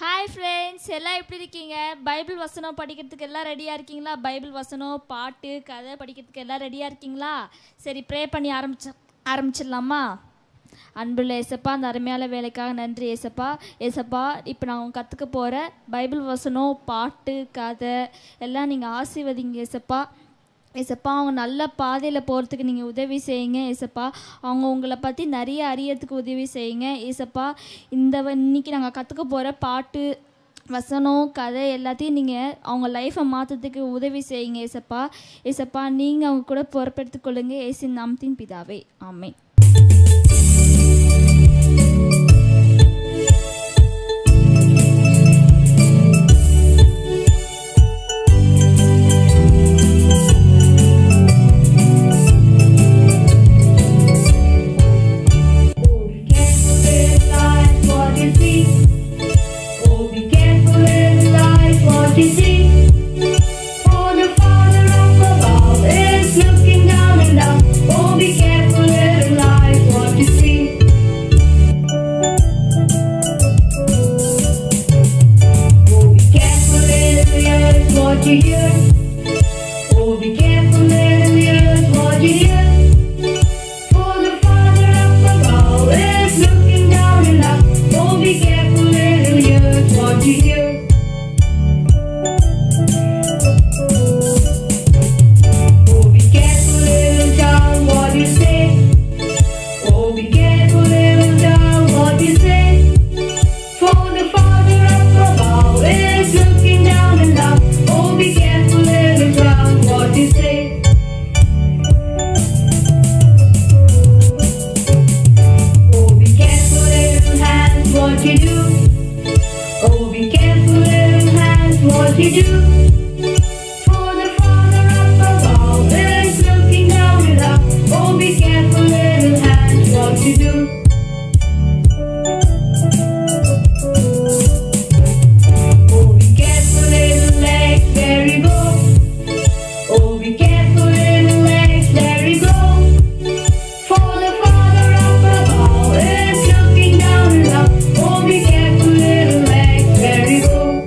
Hi friends எல்லாம் எப்படி இருக்கீங்க பைபிள் வசனம் படிக்கிறதுக்கு எல்லாம் ரெடியாக இருக்கீங்களா பைபிள் வசனம் பாட்டு கதை படிக்கிறதுக்கு எல்லாம் ரெடியாக இருக்கீங்களா சரி ப்ரே பண்ணி ஆரம்பிச்ச ஆரம்பிச்சிடலாமா அன்புள்ள ஏசப்பா அந்த அருமையான வேலைக்காக நன்றி ஏசப்பா ஏசப்பா இப்போ நான் கற்றுக்க போகிற பைபிள் வசனம் பாட்டு கதை எல்லாம் நீங்கள் ஆசீர்வதிங்க ஏசப்பா ஏசப்பா அவங்க நல்ல பாதையில் போகிறதுக்கு நீங்கள் உதவி செய்யுங்க ஏசப்பா அவங்க உங்களை பற்றி நிறைய அறியறதுக்கு உதவி செய்யுங்க ஏசப்பா இந்த வ- இன்னைக்கு நாங்கள் கற்றுக்க போகிற பாட்டு வசனம் கதை எல்லாத்தையும் நீங்கள் அவங்க லைஃப்பை மாற்றத்துக்கு உதவி செய்யுங்க ஏசப்பா ஏசப்பா நீங்கள் அவங்க கூட பொறுப்பெடுத்துக் கொள்ளுங்க ஏசின் நாமத்தின் பிதாவே ஆமென் Oh, be careful in life what you see. Oh, be careful in life what you see. For the Father up above is looking down and down. Oh, be careful in life what you see. Oh, be careful in the earth what you hear. Oh, be careful in the earth what you hear. For the Father up above is looking down and up. Oh, be careful, little ears, what you hear. Oh, be careful, little child, what you say. Oh, be careful, little child, what you say. For the Father up above is looking down and up. Oh, be careful, little child, what you say. Oh, be careful, little hands, what you do. Oh, be careful, little hands, what you do. For the Father up above is looking down and up. Oh, be careful, little hands, what you do. Oh, be careful, little legs, there you go. Oh, be careful, little legs, there you go. For the Father up above is looking down and up. Oh, be careful, little legs, there you go.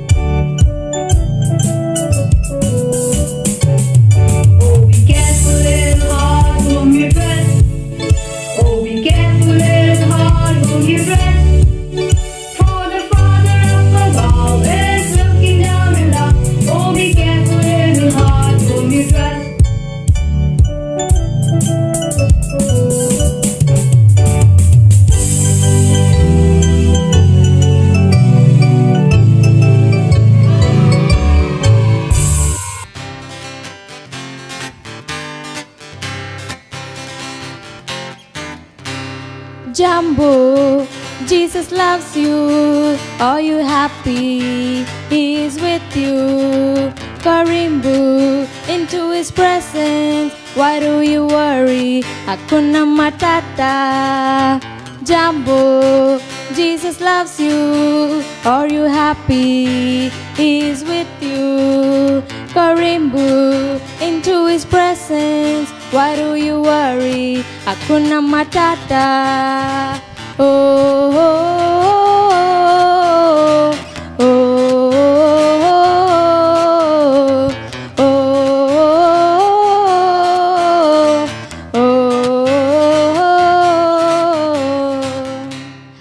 Oh, be careful, little heart, whom you dress. Oh, be careful, little heart, whom you dress. For the Father up above is looking down and up. Oh, be careful, little heart, whom you dress. Jumbo, Jesus loves you. Are you happy? He is with you. Karimbu, into his presence. Why do you worry? Hakuna Matata. Jumbo, Jesus loves you. Are you happy? He is with you. Karimbu, into his presence. Why do you worry? Hakuna Matata. Oh, oh, oh, oh, oh, oh, oh.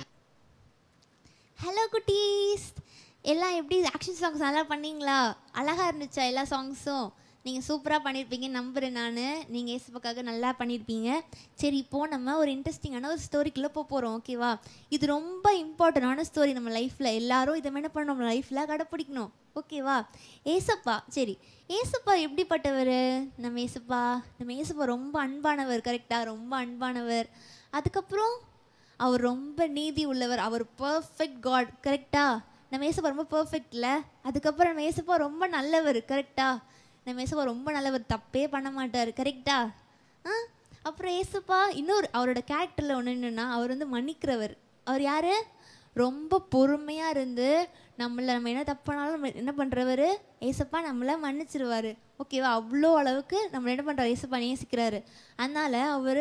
Hello குட்டீஸ் எல்லாம் எப்படி action songs நல்லா பண்ணீங்களா அழகாக இருந்துச்சா எல்லா சாங்ஸும் நீங்கள் சூப்பராக பண்ணியிருப்பீங்க நம்புறேன் நான் நீங்கள் ஏசப்பாக்காக நல்லா பண்ணியிருப்பீங்க சரி இப்போது நம்ம ஒரு இன்ட்ரெஸ்டிங்கான ஒரு ஸ்டோரிக்குள்ளே போக போகிறோம் ஓகேவா இது ரொம்ப இம்பார்ட்டண்டான ஸ்டோரி நம்ம லைஃப்பில் எல்லாரும் இதை என்ன பண்ணணும் நம்ம லைஃப்பில் கடைப்பிடிக்கணும் ஓகேவா ஏசப்பா சரி ஏசப்பா எப்படிப்பட்டவர் நம்ம ஏசப்பா நம்ம ஏசப்பா ரொம்ப அன்பானவர் கரெக்டாக ரொம்ப அன்பானவர் அதுக்கப்புறம் அவர் ரொம்ப நீதி உள்ளவர் அவர் பர்ஃபெக்ட் காட் கரெக்டா நம்ம ஏசப்பா ரொம்ப பர்ஃபெக்ட்ல அதுக்கப்புறம் நம்ம ஏசப்பா ரொம்ப நல்லவர் கரெக்டா நம்ம ஏசப்பா ரொம்ப நல்லவர் தப்பே பண்ண மாட்டார் கரெக்டா ஆ அப்புறம் ஏசப்பா இன்னொரு அவரோட கேரக்டரில் ஒன்று என்னன்னா அவர் வந்து மன்னிக்கிறவர் அவர் யாரு ரொம்ப பொறுமையாக இருந்து நம்மளை நம்ம என்ன தப்பானாலும் நம்ம என்ன பண்ணுறவர் ஏசப்பா நம்மளை மன்னிச்சிருவாரு ஓகேவா அவ்வளோ அளவுக்கு நம்மளை என்ன பண்ணுறாரு ஏசப்பா நேசிக்கிறாரு அதனால் அவர்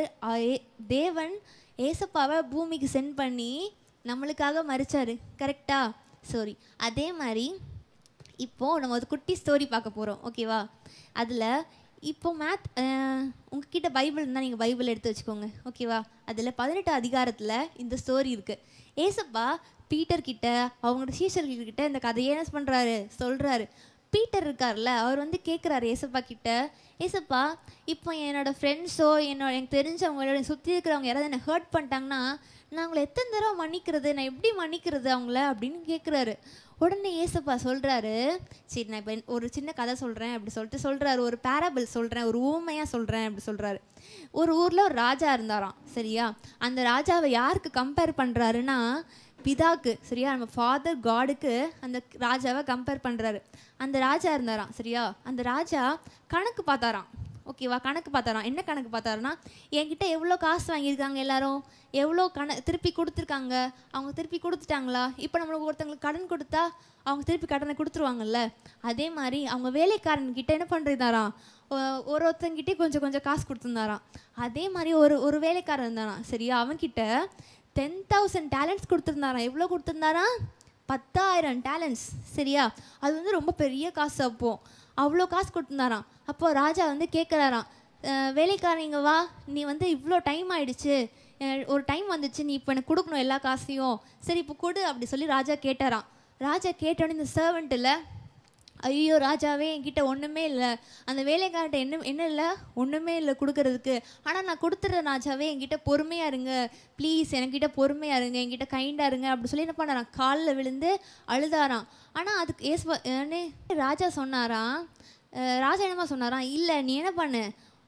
தேவன் ஏசப்பாவை பூமிக்கு சென்ட் பண்ணி நம்மளுக்காக மறிச்சாரு கரெக்டா ஸ்டோரி அதே மாதிரி இப்போ நம்ம ஒரு குட்டி ஸ்டோரி பார்க்க போகிறோம் ஓகேவா அதில் இப்போ மேத் உங்ககிட்ட பைபிள் இருந்தால் நீங்கள் பைபிள் எடுத்து வச்சுக்கோங்க ஓகேவா அதில் பதினெட்டு அதிகாரத்தில் இந்த ஸ்டோரி இருக்குது ஏசப்பா பீட்டர் கிட்ட அவங்களோட சீஷர்கள் கிட்ட இந்த கதையை என்ன பண்ணுறாரு சொல்கிறாரு பீட்டர் இருக்கார்ல அவர் வந்து கேட்குறாரு ஏசப்பா கிட்ட ஏசப்பா இப்போ என்னோட ஃப்ரெண்ட்ஸோ என்னோட எனக்கு தெரிஞ்சவங்களோட சுற்றி இருக்கிறவங்க யாராவது என்னை ஹர்ட் பண்ணிட்டாங்கன்னா நான் அவங்கள எத்தனை தடவை மன்னிக்கிறது நான் எப்படி மன்னிக்கிறது அவங்கள அப்படின்னு கேட்குறாரு உடனே ஏசப்பா சொல்கிறாரு சரி நான் இப்போ ஒரு சின்ன கதை சொல்கிறேன் அப்படி சொல்லிட்டு சொல்கிறாரு ஒரு பேரபிள் சொல்கிறேன் ஒரு ஊமையாக சொல்கிறேன் அப்படி சொல்கிறாரு ஒரு ஊரில் ஒரு ராஜா இருந்தாராம் சரியா அந்த ராஜாவை யாருக்கு கம்பேர் பண்ணுறாருன்னா பிதாக்கு சரியா நம்ம ஃபாதர் காடுக்கு அந்த ராஜாவை கம்பேர் பண்ணுறாரு அந்த ராஜா இருந்தாராம் சரியா அந்த ராஜா கணக்கு பார்த்தாராம் ஓகேவா கணக்கு பார்த்தாராம் என்ன கணக்கு பார்த்தாருன்னா என்கிட்ட எவ்வளோ காசு வாங்கியிருக்காங்க எல்லாரும் எவ்வளோ கண திருப்பி கொடுத்துருக்காங்க அவங்க திருப்பி கொடுத்துட்டாங்களா இப்போ நம்மளுக்கு ஒருத்தவங்களுக்கு கடன் கொடுத்தா அவங்க திருப்பி கடனை கொடுத்துருவாங்கல்ல அதே மாதிரி அவங்க வேலைக்காரன் கிட்ட என்ன பண்ணுறாராம் ஒரு ஒருத்தங்கிட்டே கொஞ்சம் கொஞ்சம் காசு கொடுத்துருந்தாராம் அதே மாதிரி ஒரு ஒரு வேலைக்காரன் இருந்தாராம் சரியா அவன்கிட்ட டென் தௌசண்ட் டேலண்ட்ஸ் கொடுத்துருந்தாராம் எவ்வளோ கொடுத்துருந்தாராம் பத்தாயிரம் டேலண்ட்ஸ் சரியா அது வந்து ரொம்ப பெரிய காசு அப்போ அவ்வளோ காசு கொடுத்துருந்தாராம் அப்போ ராஜா வந்து கேட்குறாராம் வேலைக்காரங்க வா நீ வந்து இவ்வளோ டைம் ஆயிடுச்சு அஹ் ஒரு டைம் வந்துச்சு நீ இப்போ எனக்கு கொடுக்கணும் எல்லா காசையும் சரி இப்போ கொடு அப்படி சொல்லி ராஜா கேட்டாராம் ராஜா கேட்டோன்னே இந்த சர்வெண்ட்டில் ஐயோ ராஜாவே என்கிட்ட ஒன்றுமே இல்லை அந்த வேலைக்கார்ட்ட என்ன என்ன இல்லை ஒன்றுமே இல்லை கொடுக்கறதுக்கு ஆனால் நான் கொடுத்துட்றேன் ராஜாவே என்கிட்ட பொறுமையாக இருங்க ப்ளீஸ் என்கிட்ட பொறுமையாக இருங்க என்கிட்ட கைண்டாக இருங்க அப்படி சொல்லி என்ன பண்ணாராம் காலில் விழுந்து அழுதாராம் ஆனால் அதுக்கு ஏசுவா ஏன்னே ராஜா சொன்னாராம் அஹ் ராஜா என்னமா சொன்னாராம் இல்லை நீ என்ன பண்ணு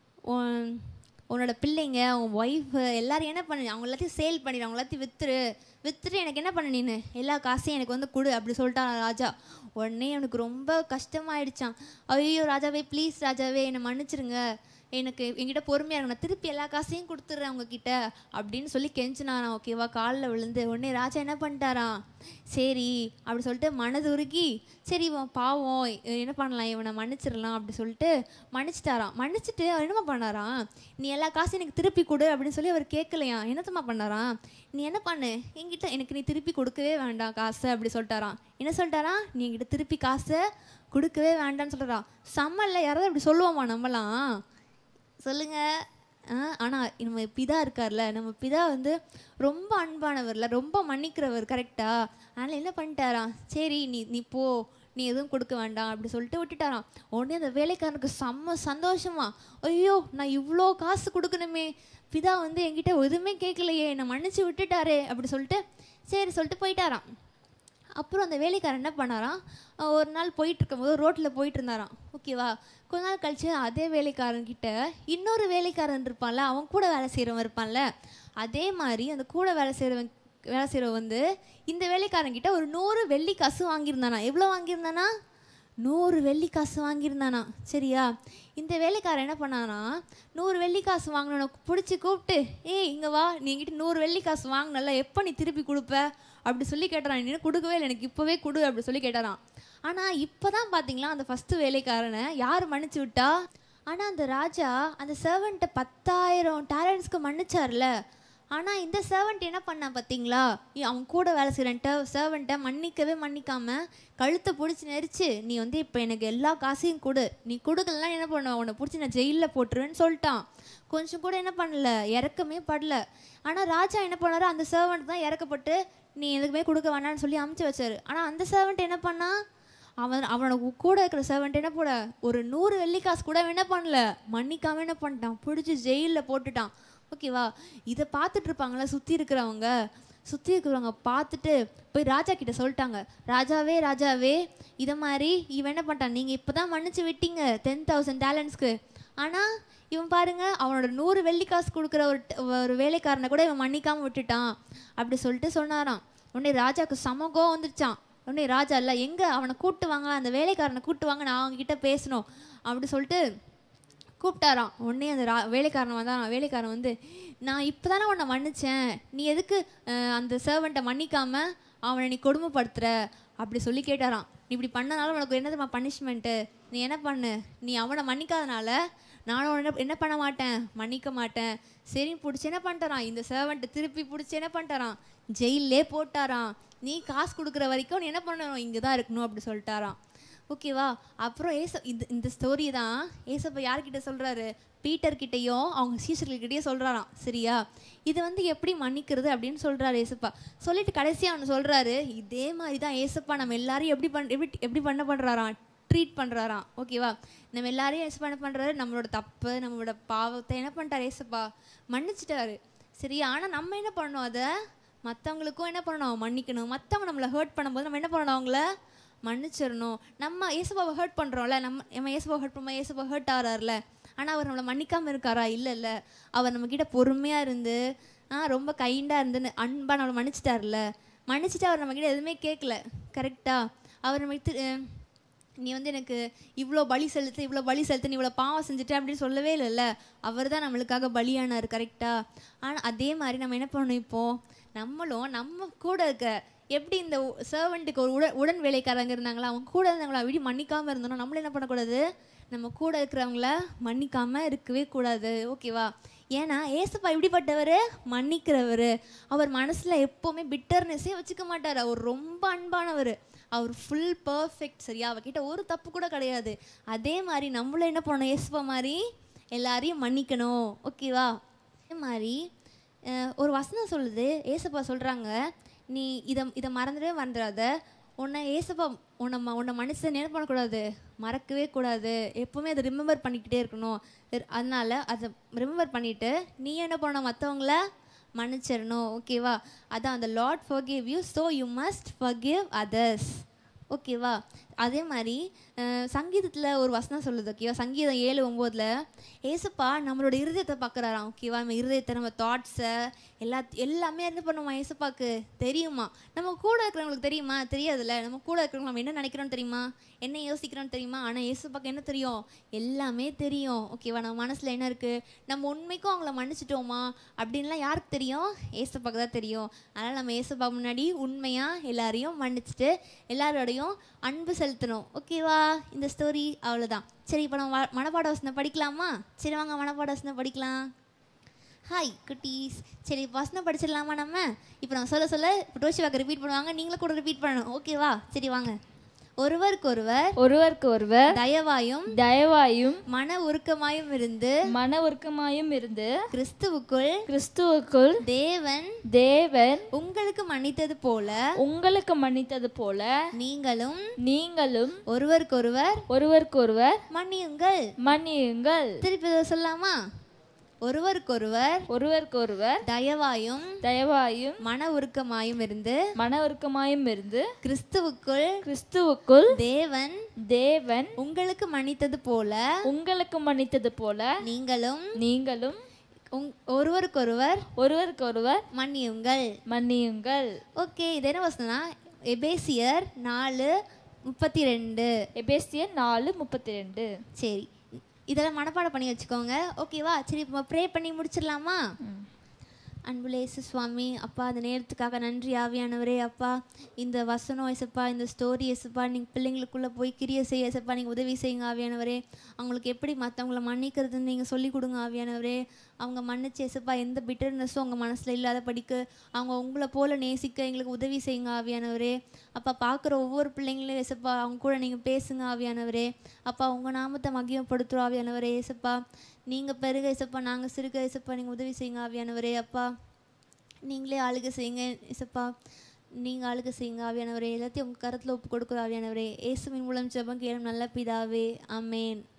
உன் உன்னோட பிள்ளைங்க உன் ஒய்ஃபு எல்லாரும் என்ன பண்ணு அவங்க எல்லாத்தையும் சேல் பண்ணிடு அவங்க எல்லாத்தையும் வித்துரு வித்துட்டு எனக்கு என்ன பண்ண நீனு எல்லா காசையும் எனக்கு வந்து கொடு அப்படி சொல்லிட்டான் ராஜா உடனே அவனுக்கு ரொம்ப கஷ்டமாயிடுச்சான் ஐயோ ராஜாவே ப்ளீஸ் ராஜாவே என்னை மன்னிச்சிருங்க எனக்கு என்கிட்ட பொறுமையாக இருக்கு நான் திருப்பி எல்லா காசையும் கொடுத்துட்றேன் உங்ககிட்ட அப்படின்னு சொல்லி கெஞ்சினாராம் ஓகேவா காலில் விழுந்து உடனே ராஜா என்ன பண்ணிட்டாராம் சரி அப்படி சொல்லிட்டு மனது உருகி சரி இவன் பாவம் என்ன பண்ணலாம் இவனை மன்னிச்சிடலாம் அப்படி சொல்லிட்டு மன்னிச்சிட்டாராம் மன்னிச்சிட்டு அவர் என்னமா பண்ணாராம் நீ எல்லா காசையும் எனக்கு திருப்பி கொடு அப்படின்னு சொல்லி அவர் கேட்கலையாம் என்னத்தம்மா பண்ணாராம் நீ என்ன பண்ணு என்கிட்ட எனக்கு நீ திருப்பி கொடுக்கவே வேண்டாம் காசு அப்படி சொல்லிட்டாராம் என்ன சொல்லிட்டாராம் நீ என்கிட்ட திருப்பி காசை கொடுக்கவே வேண்டாம்னு சொல்கிறான் செம்மல்ல யாராவது இப்படி சொல்லுவோமா நம்மலாம் சொல்லுங்க ஆ ஆனால் நம்ம பிதா இருக்கார்ல நம்ம பிதா வந்து ரொம்ப அன்பானவர்ல ரொம்ப மன்னிக்கிறவர் கரெக்டா அதனால் என்ன பண்ணிட்டாராம் சரி நீ நீ போ நீ எதுவும் கொடுக்க வேண்டாம் அப்படி சொல்லிட்டு விட்டுட்டாராம் உடனே அந்த வேலைக்காரனுக்கு செம்ம சந்தோஷமா ஐயோ நான் இவ்வளோ காசு கொடுக்கணுமே பிதா வந்து என்கிட்ட எதுவுமே கேட்கலையே என்னை மன்னிச்சு விட்டுட்டாரே அப்படி சொல்லிட்டு சரி சொல்லிட்டு போயிட்டாராம் அப்புறம் அந்த வேலைக்காரன் என்ன பண்ணாராம் அஹ் ஒரு நாள் போயிட்டு இருக்கும்போது ரோட்டில் போயிட்டு இருந்தாராம் ஓகேவா கொஞ்ச நாள் கழிச்சு அதே வேலைக்காரன் கிட்ட இன்னொரு வேலைக்காரன் இருப்பான்ல அவன் கூட வேலை செய்கிறவன் இருப்பான்ல அதே மாதிரி அந்த கூட வேலை செய்கிறவன் வேலை செய்கிறவன் வந்து இந்த வேலைக்காரன் கிட்ட ஒரு நூறு வெள்ளி காசு வாங்கியிருந்தானா எவ்வளோ வாங்கியிருந்தானா நூறு வெள்ளி காசு வாங்கியிருந்தானா சரியா இந்த வேலைக்காரன் என்ன பண்ணானா நூறு வெள்ளி காசு வாங்கினவனை பிடிச்சி கூப்பிட்டு ஏய் இங்கே வா நீ என்கிட்ட நூறு வெள்ளி காசு வாங்கினல எப்போ நீ திருப்பி கொடுப்ப அப்படி சொல்லி கேட்டாரான் நீ இன்னும் கொடுக்கவே இல்லை எனக்கு இப்போவே கொடு அப்படி சொல்லி கேட்டாரான் ஆனால் இப்போ தான் பார்த்தீங்களா அந்த ஃபஸ்ட்டு வேலைக்காரனை யார் மன்னிச்சு விட்டா ஆனால் அந்த ராஜா அந்த சர்வெண்ட்டை பத்தாயிரம் டேலண்ட்ஸ்க்கு மன்னிச்சார்ல ஆனால் இந்த சர்வெண்ட் என்ன பண்ணான் பார்த்தீங்களா இ- அவன் கூட வேலை செய்கிறன்ட்ட சர்வெண்ட்டை மன்னிக்கவே மன்னிக்காம கழுத்தை பிடிச்சி நெரிச்சு நீ வந்து இப்போ எனக்கு எல்லா காசையும் கொடு நீ கொடுக்கலன்னா என்ன பண்ணுவேன் உன்னை பிடிச்சி நான் ஜெயிலில் போட்டுருவேன்னு சொல்லிட்டான் கொஞ்சம் கூட என்ன பண்ணல இறக்கமே படல ஆனால் ராஜா என்ன பண்ணாரு அந்த சர்வெண்ட் தான் இறக்கப்பட்டு நீ எதுக்குமே கொடுக்க வேண்டாம்னு சொல்லி அமுச்சு வச்சாரு ஆனால் அந்த சர்வெண்ட் என்ன பண்ணா அவன் அவனோட கூட இருக்கிற சர்வெண்ட் என்ன போட ஒரு நூறு வெள்ளி காசு கூட அவன் என்ன பண்ணல மன்னிக்காம என்ன பண்ணிட்டான் பிடிச்சி ஜெயிலில் போட்டுட்டான் ஓகேவா இதை பார்த்துட்டு இருப்பாங்களா சுற்றி இருக்கிறவங்க சுற்றி இருக்கிறவங்க பார்த்துட்டு போய் ராஜா கிட்ட சொல்லிட்டாங்க ராஜாவே ராஜாவே இதை மாதிரி இவன் என்ன பண்ணிட்டான் நீங்கள் இப்போ தான் மன்னிச்சு விட்டீங்க டென் தௌசண்ட் டேலண்ட்ஸ்க்கு ஆனால் இவன் பாருங்க அவனோட நூறு வெள்ளி காசு கொடுக்குற ஒரு ஒரு வேலைக்காரனை கூட இவன் மன்னிக்காம விட்டுட்டான் அப்படி சொல்லிட்டு சொன்னாராம் உடனே ராஜாவுக்கு சம கோவம் வந்துருச்சான் உடனே ராஜா இல்லை எங்கே அவனை கூட்டு வாங்க அந்த வேலைக்காரனை கூட்டு வாங்க நான் அவங்க கிட்ட பேசணும் அப்படி சொல்லிட்டு கூப்பிட்டாராம் உடனே அந்த ரா வேலைக்காரன் வந்தான் வேலைக்காரன் வந்து நான் இப்போ தானே உன்னை மன்னிச்சேன் நீ எதுக்கு அஹ், அந்த சர்வெண்ட்டை மன்னிக்காம அவனை நீ கொடுமைப்படுத்துற அப்படி சொல்லி கேட்டாராம் நீ இப்படி பண்ணனால உனக்கு என்னதுமா பனிஷ்மெண்ட்டு நீ என்ன பண்ணு நீ அவனை மன்னிக்காதனால நானும் உன்னை என்ன பண்ண மாட்டேன் மன்னிக்க மாட்டேன் சரி பிடிச்சி என்ன பண்ணிட்டாரான் இந்த சர்வெண்ட்டை திருப்பி பிடிச்சி என்ன பண்ணிட்டாரான் ஜெயிலே போட்டாராம் நீ காசு கொடுக்குற வரைக்கும் நீ என்ன பண்ணணும் இங்கே தான் இருக்கணும் அப்படி சொல்லிட்டாராம் ஓகேவா அப்புறம் ஏச இந்த இந்த ஸ்டோரி தான் ஏசப்பா யார்கிட்ட சொல்கிறாரு பீட்டர் கிட்டேயும் அவங்க சீசர்கள்கிட்டயும் சொல்கிறாராம் சரியா இது வந்து எப்படி மன்னிக்கிறது அப்படின்னு சொல்கிறாரு ஏசப்பா சொல்லிட்டு கடைசியாக அவனு சொல்கிறாரு இதே மாதிரி தான் ஏசப்பா நம்ம எல்லாரையும் எப்படி பண் எப்படி எப்படி பண்ண பண்ணுறாராம் ட்ரீட் பண்ணுறாராம் ஓகேவா நம்ம எல்லாரையும் ஏசப்பா என்ன பண்ணுறாரு நம்மளோட தப்பு நம்மளோட பாவத்தை என்ன பண்ணிட்டாரு ஏசப்பா மன்னிச்சிட்டாரு சரியா ஆனால் நம்ம என்ன பண்ணணும் அதை மற்றவங்களுக்கும் என்ன பண்ணணும் மன்னிக்கணும் மற்றவங்க நம்மளை ஹர்ட் பண்ணும்போது நம்ம என்ன பண்ணணும் அவங்கள மன்னிச்சிடணும் நம்ம இயேசுபாவை ஹர்ட் பண்ணுறோம்ல நம்ம நம்ம இயேசுபாவை ஹர்ட் பண்ணும்போது இயேசுபா ஹர்ட் ஆகிறாருல ஆனால் அவர் நம்மளை மன்னிக்காமல் இருக்காரா இல்லை இல்லை அவர் நம்மக்கிட்ட பொறுமையாக இருந்து ஆ ரொம்ப கைண்டாக இருந்து அன்பாக நம்மளை மன்னிச்சிட்டார்ல மன்னிச்சிட்டு அவர் நம்மக்கிட்ட எதுவுமே கேட்கல கரெக்டாக அவர் நமக்கு திரு- அஹ் நீ வந்து எனக்கு இவ்வளோ பலி செலுத்து இவ்வளோ பலி செலுத்து நீ இவ்வளோ பாவம் செஞ்சுட்டு அப்படின்னு சொல்லவே இல்லைல்ல அவர் தான் நம்மளுக்காக பலியானார் கரெக்டாக ஆனால் அதே மாதிரி நம்ம என்ன பண்ணணும் இப்போது நம்மளும் நம்ம கூட இருக்க எப்படி இந்த சர்வெண்ட்டுக்கு ஒரு உடன் உடன் வேலைக்காரங்க இருந்தாங்களா அவங்க கூட இருந்தவங்களா அப்படி மன்னிக்காமல் இருந்தோம் நம்மளும் என்ன பண்ணக்கூடாது நம்ம கூட இருக்கிறவங்கள மன்னிக்காமல் இருக்கவே கூடாது ஓகேவா ஏன்னா ஏசப்பா எப்படிப்பட்டவர் மன்னிக்கிறவர் அவர் மனசில் எப்போவுமே பிட்டர்னஸே வச்சுக்க மாட்டார் அவர் ரொம்ப அன்பானவர் அவர் ஃபுல் பர்ஃபெக்ட் சரியா அவர்கிட்ட ஒரு தப்பு கூட கிடையாது அதே மாதிரி நம்மளும் என்ன பண்ணணும் ஏசப்பா மாதிரி எல்லாரையும் மன்னிக்கணும் ஓகேவா அதே மாதிரி அஹ், ஒரு வசனம் சொல்லுது ஏசப்பா சொல்கிறாங்க நீ இதை இதை மறந்துடவே மறந்துடாத உன்னை ஏசப்பா உன்னை ம- உன்னை மனுஷன் என்ன பண்ணக்கூடாது மறக்கவே கூடாது எப்பவுமே அதை ரிமெம்பர் பண்ணிக்கிட்டே இருக்கணும் இர்- அதனால அதை ரிமெம்பர் பண்ணிட்டு நீ என்ன பண்ணணும் மற்றவங்கள மன்னிச்சிடணும் ஓகேவா அதான் அந்த lord forgive you so you must forgive others ஓகேவா அதே மாதிரி சங்கீதத்தில் ஒரு வசனம் சொல்லுது ஓகேவா சங்கீதம் ஏழு ஒம்போதில் ஏசப்பா நம்மளோட இருதயத்தை பார்க்குறாராம் ஓகேவா நம்ம இருதயத்தை நம்ம தாட்ஸை எல்லா எல்லாமே என்ன பண்ணுமா ஏசப்பாக்கு தெரியுமா நம்ம கூட இருக்கிறவங்களுக்கு தெரியுமா தெரியாதுல்ல நம்ம கூட இருக்கிறவங்க நம்ம என்ன நினைக்கிறோம் தெரியுமா என்ன யோசிக்கிறோம் தெரியுமா ஆனால் ஏசப்பாக்கு என்ன தெரியும் எல்லாமே தெரியும் ஓகேவா நம்ம மனசில் என்ன இருக்குது நம்ம உண்மைக்கும் அவங்கள மன்னிச்சிட்டோமா அப்படின்லாம் யாருக்கு தெரியும் ஏசப்பாக்கு தான் தெரியும் அதனால் நம்ம ஏசப்பா முன்னாடி உண்மையாக எல்லாரையும் மன்னிச்சிட்டு எல்லாரோடையும் அன்பு செலுத்தணும் ஓகேவா இந்த ஸ்டோரி அவ்வளோதான் சரி இப்போ நம்ம வ- மனப்பாட வசனம் படிக்கலாமா சரி வாங்க மனப்பாட வசனம் படிக்கலாம் ஹாய் குட்டீஸ் சரி வசனம் படிச்சிடலாமா நம்ம இப்போ நான் சொல்ல சொல்ல இப்போ டோஷிவாக்கு ரிப்பீட் பண்ணுவாங்க நீங்களும் கூட ரிப்பீட் பண்ணணும் ஓகேவா சரி வாங்க ஒருவருக்கொருவர் ஒருவருக்கு ஒருவர் தயவாயும் தயவாயும் மன உருக்கமாயும் இருந்து மன உருக்கமாயும் இருந்து கிறிஸ்துவுக்குள் கிறிஸ்துவுக்குள் தேவன் தேவன் உங்களுக்கு மன்னித்தது போல உங்களுக்கு மன்னித்தது போல நீங்களும் நீங்களும் ஒருவருக்கொருவர் ஒருவருக்கொருவர் மன்னியுங்கள் மன்னியுங்கள் திருப்பி இதை சொல்லலாமா ஒருவருக்கொருவர் ஒருவருக்கொருவர் தயவாயும் தயவாயும் மன உருக்கமாயும் இருந்து மன உருக்கமாயும் இருந்து கிறிஸ்துவுக்குள் கிறிஸ்துவுக்குள் தேவன் தேவன் உங்களுக்கு மன்னித்தது போல உங்களுக்கு மன்னித்தது போல நீங்களும் நீங்களும் உங்- ஒருவருக்கொருவர் ஒருவருக்கொருவர் மன்னியுங்கள் மன்னியுங்கள் ஓகே இது என்ன வசனம்னா எபேசியர் நாலு முப்பத்தி ரெண்டு எபேசியர் நாலு முப்பத்தி ரெண்டு சரி இதெல்லாம் மனப்பாடம் பண்ணி வச்சுக்கோங்க ஓகேவா சரி இப்போ ப்ரே பண்ணி முடிச்சிடலாமா அன்புள்ள இயேசு சுவாமி அப்பா அந்த நேரத்துக்காக நன்றி ஆவியானவரே அப்பா இந்த வசனம் ஏசப்பா இந்த ஸ்டோரி ஏசப்பா நீங்கள் பிள்ளைங்களுக்குள்ளே போய் கிரிய செய்ய ஏசப்பா நீங்கள் உதவி செய்யுங்க ஆவியானவரே அவங்களுக்கு எப்படி மற்றவங்கள மன்னிக்கிறதுன்னு நீங்கள் சொல்லிக் கொடுங்க ஆவியானவரே அவங்க மன்னிச்சு ஏசப்பா எந்த பிட்டர்னஸும் அவங்க மனசில் இல்லாத படிக்க அவங்க உங்களை போல நேசிக்க எங்களுக்கு உதவி செய்யுங்க ஆவியானவரே அப்பா பார்க்குற ஒவ்வொரு பிள்ளைங்களையும் ஏசப்பா அவங்க கூட நீங்கள் பேசுங்க ஆவியானவரே அப்பா உங்கள் நாமத்தை மகிமைப்படுத்துகிறோம் ஆவியானவரே ஏசப்பா நீங்கள் பெருக ஏசப்பா நாங்கள் சிறுக ஏசப்பா நீங்கள் உதவி செய்யுங்க ஆவியானவரே அப்பா நீங்களே ஆளுக செய்யுங்க ஏசப்பா நீங்கள் ஆளுக செய்யுங்க ஆவியானவரே எல்லாத்தையும் உங்கள் கரத்தில் ஒப்பு கொடுக்குற ஆவியானவரே இயேசுவின் மூலம் ஜெபம் கேளும் நல்ல பிதாவே ஆமென்